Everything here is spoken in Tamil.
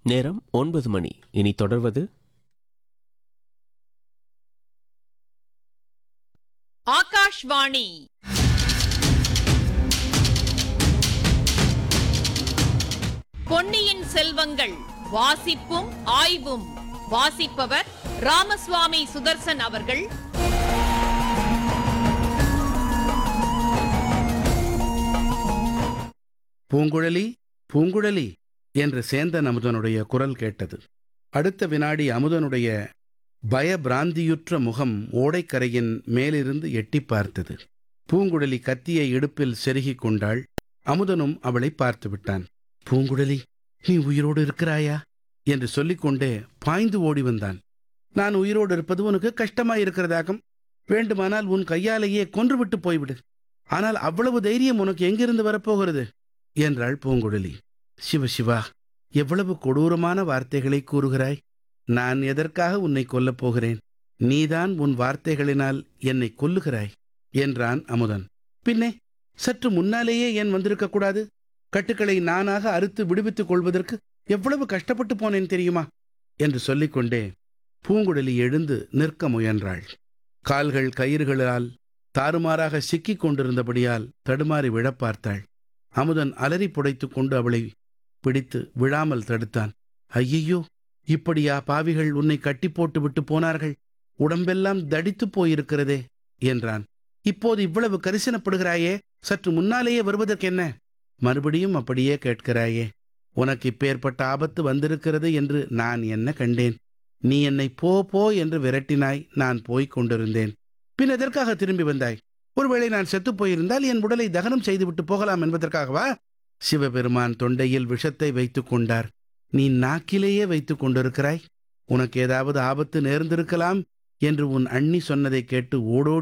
நேரம் ஒன்பது மணி இனி தொடர்வது ஆகாஷ்வாணி பொன்னியின் செல்வங்கள் வாசிப்பும் ஆய்வும் வாசிப்பவர் ராமசுவாமி சுதர்சன் அவர்கள் பூங்குழலி பூங்குழலி என்று சேந்தன் அமுதனுடைய குரல் கேட்டது அடுத்த வினாடி அமுதனுடைய பயபிராந்தியுற்ற முகம் ஓடைக்கரையின் மேலிருந்து எட்டிப் பார்த்தது பூங்குழலி கத்தியை இடுப்பில் செருகிக் கொண்டாள் அமுதனும் அவளை பார்த்து விட்டான் பூங்குழலி நீ உயிரோடு இருக்கிறாயா என்று சொல்லிக்கொண்டே பாய்ந்து ஓடி வந்தான் நான் உயிரோடு இருப்பது உனக்கு கஷ்டமாயிருக்கிறதாகும் வேண்டுமானால் உன் கையாலேயே கொன்றுவிட்டு போய்விடு ஆனால் அவ்வளவு தைரியம் உனக்கு எங்கிருந்து வரப்போகிறது என்றாள் பூங்குழலி சிவ சிவா எவ்வளவு கொடூரமான வார்த்தைகளை கூறுகிறாய் நான் எதற்காக உன்னை கொல்லப் போகிறேன் நீதான் உன் வார்த்தைகளினால் என்னை கொல்லுகிறாய் என்றான் அமுதன் பின்னே சற்று முன்னாலேயே ஏன் வந்திருக்க கூடாது கட்டுக்களை நானாக அறுத்து விடுவித்துக் கொள்வதற்கு எவ்வளவு கஷ்டப்பட்டு போனேன் தெரியுமா என்று சொல்லிக்கொண்டே பூங்குழலி எழுந்து நிற்க முயன்றாள் கால்கள் கயிறுகளால் தாறுமாறாக சிக்கிக் கொண்டிருந்தபடியால் தடுமாறி விழப் பார்த்தாள் அமுதன் அலறி புடைத்துக் கொண்டு அவளை பிடித்து விழாமல் தடுத்தான் ஐயையோ இப்படியா பாவிகள் உன்னை கட்டி போட்டு விட்டு போனார்கள் உடம்பெல்லாம் தடித்துப் போயிருக்கிறதே என்றான் இப்போது இவ்வளவு கரிசனப்படுகிறாயே சற்று முன்னாலேயே வருவதற்கென்ன மறுபடியும் அப்படியே கேட்கிறாயே உனக்கு இப்பேற்பட்ட ஆபத்து வந்திருக்கிறது என்று நான் என்ன கண்டேன் நீ என்னை போ போ என்று விரட்டினாய் நான் போய்க் கொண்டிருந்தேன் பின் எதற்காக திரும்பி வந்தாய் ஒருவேளை நான் செத்துப் போயிருந்தால் என் உடலை தகனம் செய்துவிட்டு போகலாம் என்பதற்காகவா சிவபெருமான் தொண்டையில் விஷத்தை வைத்துக் கொண்டார் நீ நாக்கிலேயே வைத்துக் கொண்டிருக்கிறாய் உனக்கு ஏதாவது ஆபத்து நேர்ந்திருக்கலாம் என்று உன் அண்ணி சொன்னதைக் கேட்டு ஓடோடி